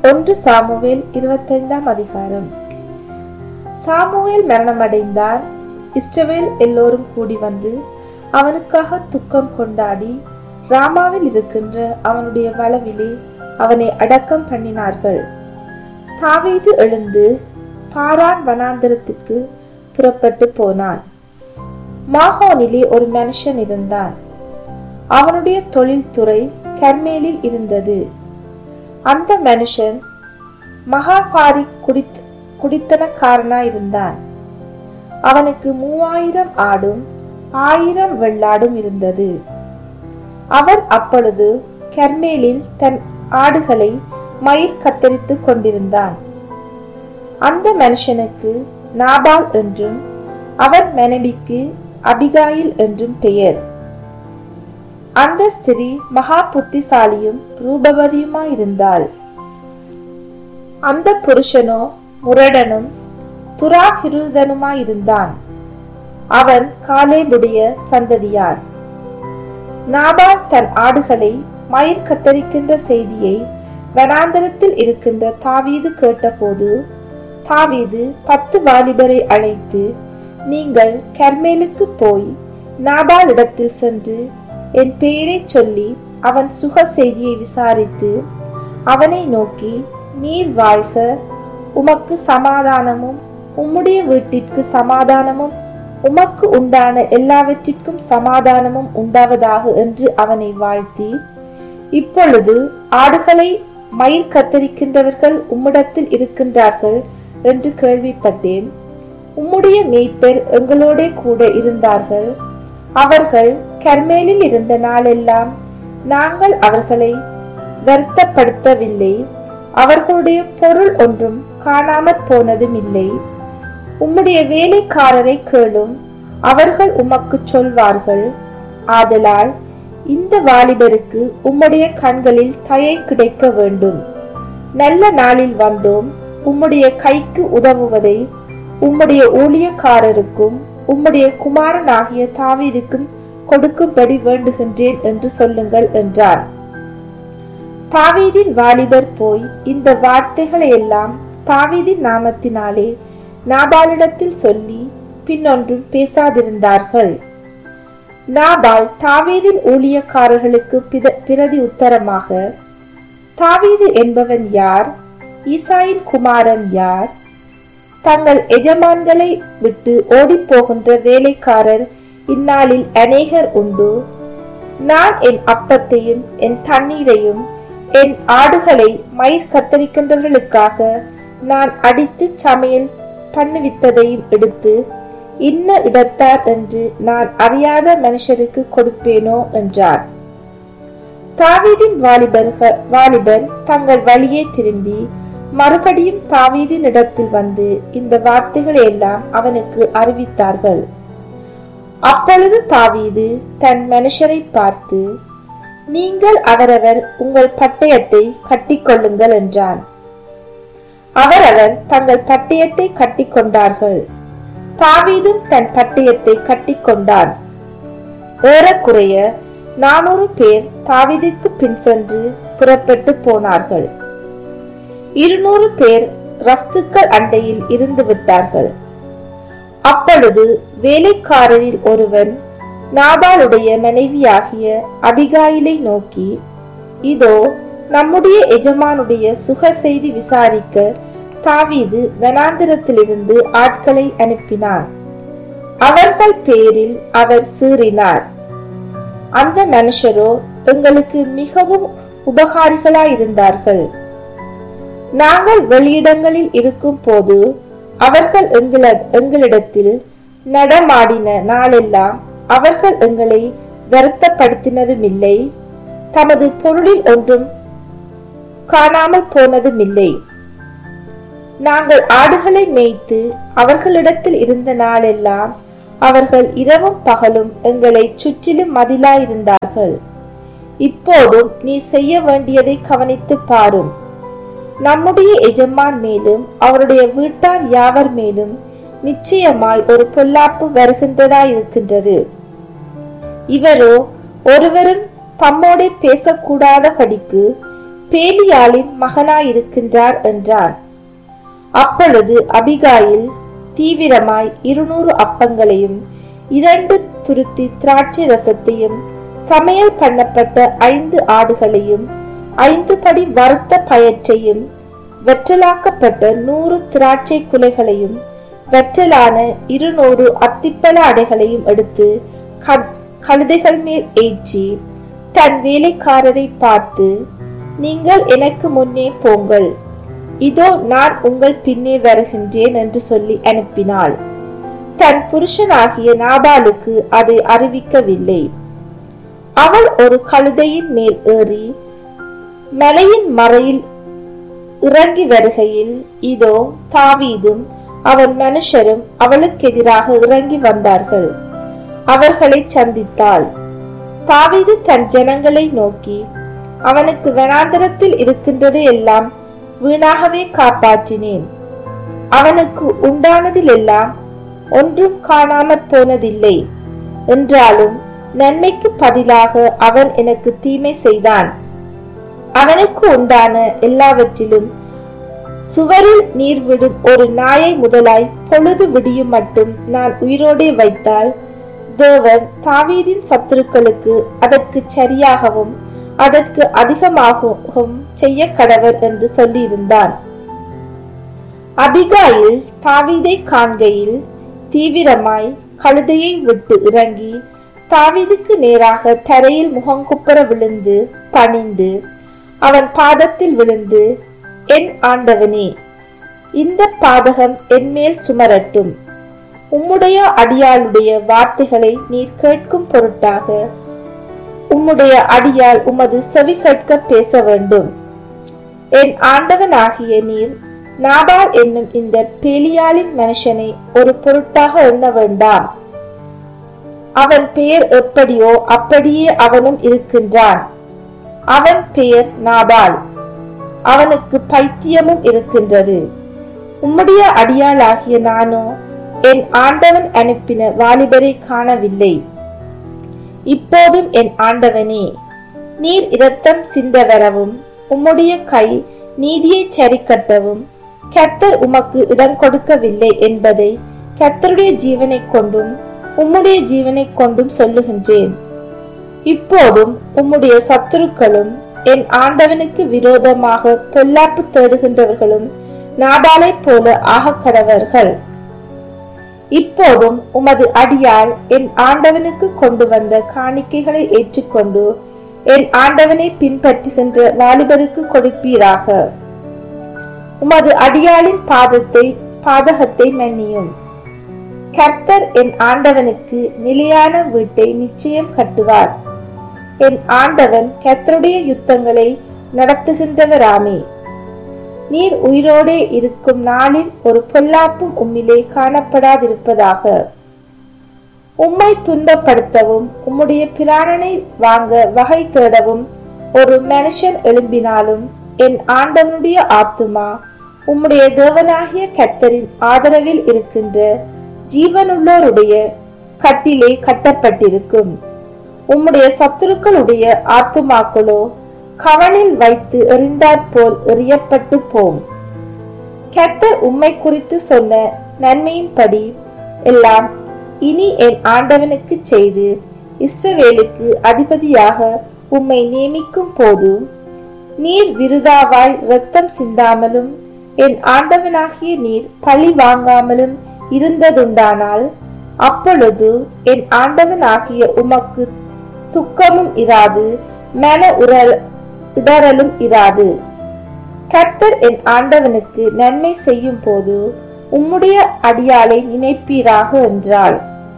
ஒன்று சாமுவேல் இருபத்தைந்தாம் அதிகாரம் சாமுவேல் மரணமடைந்தான் இஸ்ரவேல் எல்லோரும் கூடி வந்து அவனுக்காக துக்கம் கொண்டாடி ராமாவில் இருக்கின்ற அவனுடைய வளவிலே அவனை அடக்கம் பண்ணினார்கள் தாவீது எழுந்து பாரான் வனாந்தரத்திற்கு புறப்பட்டு போனான் மாஹோனிலே ஒரு மனுஷன் இருந்தான் அவனுடைய தொழில்துறை கர்மேலில் இருந்தது அந்த மனுஷன் மகாபாரி குடித் குடித்தனக்காரனாயிருந்தான் அவனுக்கு மூவாயிரம் ஆடும் ஆயிரம் வெள்ளாடும் இருந்தது அவன் அப்பொழுது கர்மேலில் தன் ஆடுகளை மயிர் கத்தரித்துக் கொண்டிருந்தான் அந்த மனுஷனுக்கு நாபால் என்றும் அவன் மனைவிக்கு அபிகாயில் என்றும் பெயர் அந்த ஸ்திரீ மகா புத்திசாலியும் ரூபவதியுமாயிருந்தாள் அந்த புருஷனோ முரடனும் துராகிருதனுமாயிருந்தான் அவன் காலேபுடைய சந்ததியார் நாபால் தன் ஆடுகளை மயிர் கத்தரிக்கின்ற செய்தியை வனாந்தரத்தில் இருக்கின்ற தாவீது கேட்டபோது தாவீது பத்து வாலிபரை அழைத்து நீங்கள் கர்மேலுக்கு போய் நாபால் இடத்தில் சென்று என் பெயரை சொல்லி அவன் சுக செய்தியை விசாரித்து அவனை நோக்கி நீர் வாழ்க உமக்கு சமாதானமும் உம்முடைய வீட்டிற்கு சமாதானமும் உமக்கு உண்டான எல்லாவற்றிற்கும் சமாதானமும் உண்டாவதாக என்று அவனை வாழ்த்தி இப்பொழுது ஆடுகளை மயிர் கத்தரிக்கின்றவர்கள் உம்மிடத்தில் இருக்கின்றார்கள் என்று கேள்விப்பட்டேன் உம்முடைய மேய்ப்பர் எங்களோட கூட இருந்தார்கள் அவர்கள் கர்மேலில் இருந்த நாளெல்லாம் நாங்கள் அவர்களை வருத்தப்படுத்தவில்லை அவர்களுடைய பொருள் ஒன்றும் காணாமற் போனதும் இல்லை உம்முடைய வேலைக்காரரை கேளும் அவர்கள் உமக்கு சொல்வார்கள் ஆதலால் இந்த வாலிபருக்கு உம்முடைய கண்களில் தயை கிடைக்க வேண்டும் நல்ல நாளில் வந்தோம் உம்முடைய கைக்கு உதவுவதை உம்முடைய ஊழியக்காரருக்கும் உம்முடைய குமாரனாகிய தாவீதுக்கும் கொடுக்கும்படி வேண்டுகின்றேன் என்று சொல்லுங்கள் என்றார் தாவீதின் வாலிபர் போய் இந்த வார்த்தைகளை எல்லாம் தாவீதின் நாமத்தினாலே நாபாலிடத்தில் சொல்லி பின்னொன்றும் பேசாதிருந்தார்கள் நாபால் தாவீதின் ஊழியக்காரர்களுக்கு பிரதி உத்தரமாக தாவீது என்பவன் யார் ஈசாயின் குமாரன் யார் தங்கள் எஜமான்களை விட்டு ஓடிப்போகின்ற வேலைக்காரர் இந்நாளில் அநேகர் உண்டு நான் என் அப்பத்தையும் என் தண்ணீரையும் என் ஆடுகளை மயிர் கத்தரிக்கின்றவர்களுக்காக நான் அடித்து சமையல் பண்ணுவித்ததையும் எடுத்து இன்ன இடத்தார் என்று நான் அறியாத மனுஷருக்கு கொடுப்பேனோ என்றார் தாவீதின் வாலிபர்கள் வாலிபர் தங்கள் வழியே திரும்பி மறுபடியும் தாவீதின் இடத்தில் வந்து இந்த வார்த்தைகளை எல்லாம் அவனுக்கு அறிவித்தார்கள் அப்பொழுது தாவீது தன் மனுஷரை பார்த்து நீங்கள் அவரவர் உங்கள் பட்டயத்தை கட்டிக்கொள்ளுங்கள் என்றான் அவரவர் தங்கள் பட்டயத்தை கட்டிக்கொண்டார்கள் தாவீதும் தன் பட்டயத்தை கட்டிக்கொண்டான் ஏறக்குறைய நானூறு பேர் தாவீதுக்கு பின் சென்று புறப்பட்டு போனார்கள் இருநூறு பேர் ரஸ்துக்கள் அண்டையில் இருந்து விட்டார்கள் அப்பொழுது வேலைக்காரரில் ஒருவன் நாபாலுடைய மனைவியாகிய அபிகாயிலை நோக்கி இதோ நம்முடைய எஜமானுடைய சுக செய்தி விசாரிக்க தாவீது வனாந்திரத்திலிருந்து ஆட்களை அனுப்பினான் அவர்கள் பேரில் அவர் சீறினார் அந்த மனுஷரோ எங்களுக்கு மிகவும் உபகாரிகளாயிருந்தார்கள் நாங்கள் வெளியிடங்களில் இருக்கும் போது அவர்கள் எங்கள எங்களிடத்தில் நடமாடின நாளெல்லாம் அவர்கள் எங்களை வருத்தப்படுத்தினதும் இல்லை தமது பொருளில் ஒன்றும் காணாமல் போனதும் இல்லை நாங்கள் ஆடுகளை மேய்த்து அவர்களிடத்தில் இருந்த நாளெல்லாம் அவர்கள் இரவும் பகலும் எங்களை சுற்றிலும் மதிலாயிருந்தார்கள் இப்போதும் நீ செய்ய வேண்டியதை கவனித்து பாரும் நம்முடைய எஜமான் மேலும் அவருடைய வீட்டார் யாவர் மேலும் நிச்சயமாய் ஒரு பொல்லாப்பு வருகின்றதாயிருக்கின்றது இவரோ ஒருவரும் தம்மோடே பேசக்கூடாத படிக்கு பேலியாளின் மகனாயிருக்கின்றார் என்றான் அப்பொழுது அபிகாயில் தீவிரமாய் இருநூறு அப்பங்களையும் இரண்டு துருத்தி திராட்சை ரசத்தையும் சமையல் பண்ணப்பட்ட ஐந்து ஆடுகளையும் ஐந்து படி வறுத்த பயற்றையும் வெற்றலாக்கப்பட்ட நூறு திராட்சை குலைகளையும் வெற்றலான இருநூறு அத்திப்பழ அடைகளையும் எடுத்து க- கழுதைகள் மேல் ஏற்றி தன் வேலைக்காரரை பார்த்து நீங்கள் எனக்கு முன்னே போங்கள் இதோ நான் உங்கள் பின்னே வருகின்றேன் என்று சொல்லி அனுப்பினாள் தன் புருஷனாகிய நாபாலுக்கு அதை அறிவிக்கவில்லை அவள் ஒரு கழுதையின் மேல் ஏறி மலையின் மறையில் இறங்கி வருகையில் இதோ தாவீதும் அவன் மனுஷரும் அவளுக்கு எதிராக இறங்கி வந்தார்கள் அவர்களை சந்தித்தாள் தாவீது தன் ஜனங்களை நோக்கி அவனுக்கு வனாந்தரத்தில் இருக்கின்றதை எல்லாம் வீணாகவே காப்பாற்றினேன் அவனுக்கு உண்டானதிலெல்லாம் ஒன்றும் காணாமற் போனதில்லை என்றாலும் நன்மைக்கு பதிலாக அவன் எனக்கு தீமை செய்தான் அவனுக்கு உண்டான எல்லாவற்றிலும் சுவரில் நீர் விடும் ஒரு நாயை முதலாய் பொழுது விடியும் மட்டும் நான் உயிரோடே வைத்தால் தேவன் தாவீதின் சத்துருக்களுக்கு அதற்கு சரியாகவும் அதற்கு அதிகமாகவும் செய்ய கடவர் என்று சொல்லியிருந்தான் அபிகாயில் தாவீதை காண்கையில் தீவிரமாய் கழுதையை விட்டு இறங்கி தாவீதுக்கு நேராக தரையில் முகங்குப்புற விழுந்து பணிந்து அவன் பாதத்தில் விழுந்து என் ஆண்டவனே இந்த பாதகம் என்மேல் சுமரட்டும் உம்முடைய அடியாளுடைய வார்த்தைகளை நீர் கேட்கும் பொருட்டாக உம்முடைய அடியால் உமது செவி கேட்க பேச வேண்டும் என் ஆண்டவனாகிய நீர் நாபால் என்னும் இந்த பேலியாளின் மனுஷனை ஒரு பொருட்டாக எண்ண வேண்டாம் அவன் பெயர் எப்படியோ அப்படியே அவனும் இருக்கின்றான் அவன் பெயர் நாபால் அவனுக்கு பைத்தியமும் இருக்கின்றது உம்முடைய அடியாளாகிய நானோ என் ஆண்டவன் அனுப்பின வாலிபரை காணவில்லை இப்போதும் என் ஆண்டவனே நீர் இரத்தம் சிந்த வரவும் உம்முடைய கை நீதியை சரிக்கட்டவும் கர்த்தர் உமக்கு இடம் கொடுக்கவில்லை என்பதை கர்த்தருடைய ஜீவனைக் கொண்டும் உம்முடைய ஜீவனைக் கொண்டும் சொல்லுகின்றேன் இப்போதும் உம்முடைய சத்துருக்களும் என் ஆண்டவனுக்கு விரோதமாக பொல்லாப்பு தேடுகின்றவர்களும் நாடாலைப் போல ஆகக் கடவர்கள் இப்போதும் உமது அடியால் என் ஆண்டவனுக்கு கொண்டு வந்த காணிக்கைகளை ஏற்றுக்கொண்டு என் ஆண்டவனை பின்பற்றுகின்ற வாலிபருக்கு கொடுப்பீராக உமது அடியாளின் பாதத்தை பாதகத்தை மன்னியும் கர்த்தர் என் ஆண்டவனுக்கு நிலையான வீட்டை நிச்சயம் கட்டுவார் என் ஆண்டவன் கர்த்தருடைய யுத்தங்களை நடத்துகின்றவராமே நீர் உயிரோடே இருக்கும் நாளில் ஒரு பொல்லாப்பும் உம்மிலே காணப்படாதிருப்பதாக உம்மை துன்பப்படுத்தவும் உம்முடைய பிராணனை வாங்க வகை தேடவும் ஒரு மனுஷன் எழும்பினாலும் என் ஆண்டவனுடைய ஆத்துமா உம்முடைய தேவனாகிய கர்த்தரின் ஆதரவில் இருக்கின்ற ஜீவனுள்ளோருடைய கட்டிலே கட்டப்பட்டிருக்கும் உம்முடைய சத்துருக்களுடைய ஆத்துமாக்களோ கவனில் வைத்து எறிந்தாற்போல் எறியப்பட்டு போம் கர்த்தர் உம்மை குறித்து சொன்ன நன்மையின்படி எல்லாம் இனி என் ஆண்டவனுக்கு செய்து இஸ்ரவேலுக்கு அதிபதியாக உம்மை நியமிக்கும் போது நீர் விருதாவாய் இரத்தம் சிந்தாமலும் என் ஆண்டவனாகிய நீர் பழி வாங்காமலும் இருந்ததுண்டானால் அப்பொழுது என் ஆண்டவனாகிய உமக்கு துக்கமும் இராது மன உரல் இடறலும் இராது கர்த்தர் என் ஆண்டவனுக்கு நன்மை செய்யும் போது உம்முடைய அடியாளை நினைப்பீராக என்றாள்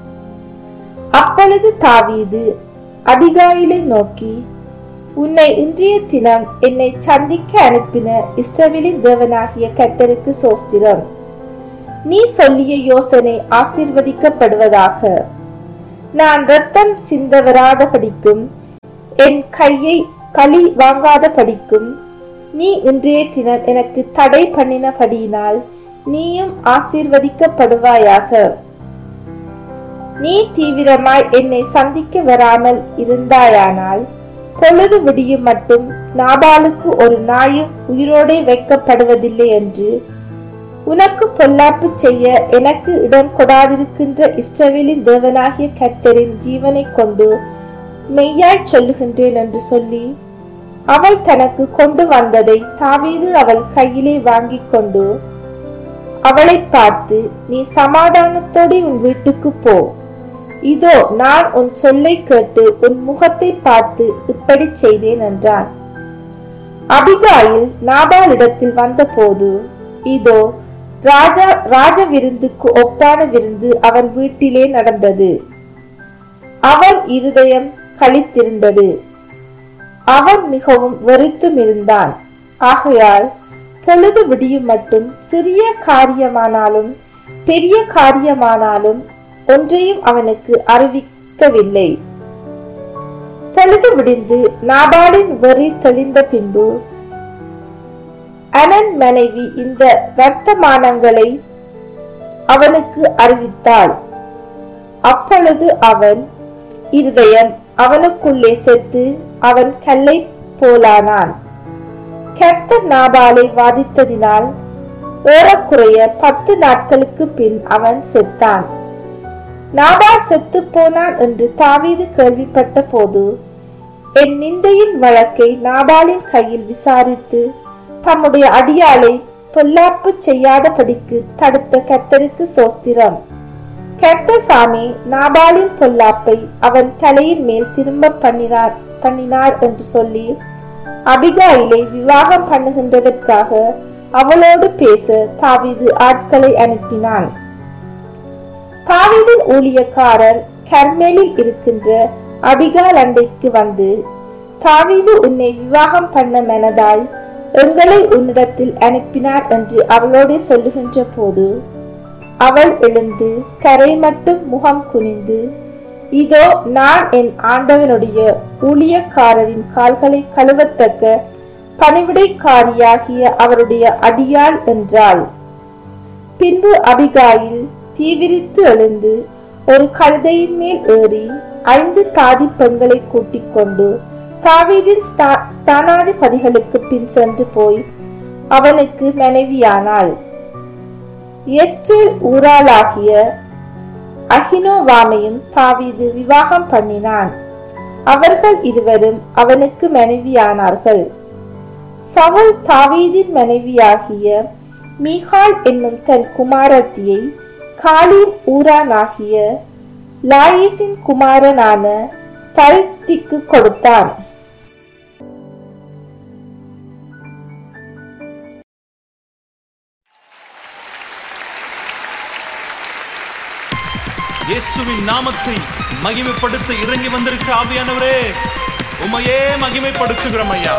அப்பொழுது தாவீது அபிகாயிலை நோக்கி உன்னை இன்றைய தினம் என்னை சந்திக்க அனுப்பின இஸ்ரவேலின் தேவனாகிய கர்த்தருக்கு சோஸ்திரம் நீ சொல்லிய யோசனை ஆசீர்வதிக்கப்படுவதாக நான் ரத்தம் சிந்த வராத படிக்கும் என் கையை பழி வாங்காத படிக்கும் நீ இன்றைய தினம் எனக்கு தடை பண்ணினபடியினால் நீயும் ஆசீர்வதிக்கப்படுவாயாக நீ தீவிரமாய் என்னை சந்திக்க வராமல் இருந்தாயானால் பொழுது விடியும் மட்டும் நாபாலுக்கு ஒரு நாயும் உயிரோடே வைக்கப்படுவதில்லை என்று உனக்கு பொல்லாப்பு செய்ய எனக்கு இடம் கொடாதிருக்கின்ற இஸ்ரவேலின் தேவனாகிய கர்த்தரின் ஜீவனை கொண்டு மெய்யாய் சொல்லுகின்றேன் என்று சொல்லி அவள் தனக்கு கொண்டு வந்ததை தாவீது அவள் கையிலே வாங்கிக் கொண்டு அவளை பார்த்து நீ சமாதானத்தோடு உன் வீட்டுக்கு போ இதோ நான் உன் சொல்லை கேட்டு உன் முகத்தை பார்த்து இப்படி செய்தேன் என்றான் அபிகாயில் நாபாலிடத்தில் வந்தபோது இதோ ராஜா ராஜ விருந்துக்கு ஒப்பான விருந்து அவன் வீட்டிலே நடந்தது அவன் இருதயம் களித்திருந்தது அவன் மிகவும் வெறுத்தும் இருந்தான் ஆகையால் பொழுது விடியும் மட்டும் சிறிய காரியமானாலும் பெரிய காரியமானாலும் ஒன்றையும் அவனுக்கு அறிவிக்கவில்லை பொழுது விடிந்து நாபாலின் வெறி தெளிந்த பின்பு அனன் மனைவி இந்த வர்த்தமானங்களை அவனுக்கு அறிவித்தாள் அப்பொழுது அவன் இருதயம் அவனுக்குள்ளே செத்து அவன் கல்லை போலானான் கர்த்தர் நாபாலை வாதித்ததினால் ஏறக்குறைய பத்து நாட்களுக்கு பின் அவன் செத்தான் நாபால் செத்து போனான் என்று தாவீது கேள்விப்பட்ட போது என் நிந்தையின் வழக்கை நாபாலின் கையில் விசாரித்து தம்முடைய அடியாளை பொல்லாப்பு செய்யாதபடிக்கு தடுத்த கர்த்தருக்கு சோஸ்திரம் கர்த்தர் சாமி நாபாலின் பொல்லாப்பை அவன் தலையின் மேல் திரும்ப பண்ணினார் பண்ணினார் என்று சொல்லி அபிகாயிலை விவாகம் பண்ணுகின்றதற்காக அவளோடு பேச தாவீது ஆட்களை அனுப்பினான் தாவீதின் ஊழியக்காரர் கர்மேலில் இருக்கின்ற அபிகால் அண்டைக்கு வந்து தாவீது உன்னை விவாகம் பண்ண மனதாய் எங்களை உன்னிடத்தில் அனுப்பினார் என்று அவளோடு சொல்லுகின்ற போது அவள் எழுந்து கரை மட்டும் முகம் குனிந்து இதோ நான் என் ஆண்டவனுடைய ஊழியக்காரரின் கால்களை கழுவத்தக்க பணிவிடைக்காரியாகிய அவருடைய அடியாள் என்றாள் பின்பு அபிகாயில் தீவிரித்து எழுந்து ஒரு கழுதையின் மேல் ஏறி ஐந்து தாதி பெண்களை கூட்டிக் கொண்டு தாவீதின் ஸ்தா- ஸ்தானாதிபதிகளுக்கு பின் சென்று போய் அவனுக்கு மனைவியானாள் எஸ்டேல் ஊராளாகிய அகினோவாமையும் தாவீது விவாகம் பண்ணினான் அவர்கள் இருவரும் அவனுக்கு மனைவியானார்கள் சவுல் தாவீதின் மனைவியாகிய மீகால் என்னும் தன் குமாரத்தியை காலின் ஊரானாகிய லாயிசின் குமாரனான தல்திக்கு கொடுத்தான் இயேசுவின் நாமத்தை மகிமைப்படுத்த இறங்கி வந்திருக்க ஆவியானவரே உமையே மகிமைப்படுத்துகிறோம் ஐயா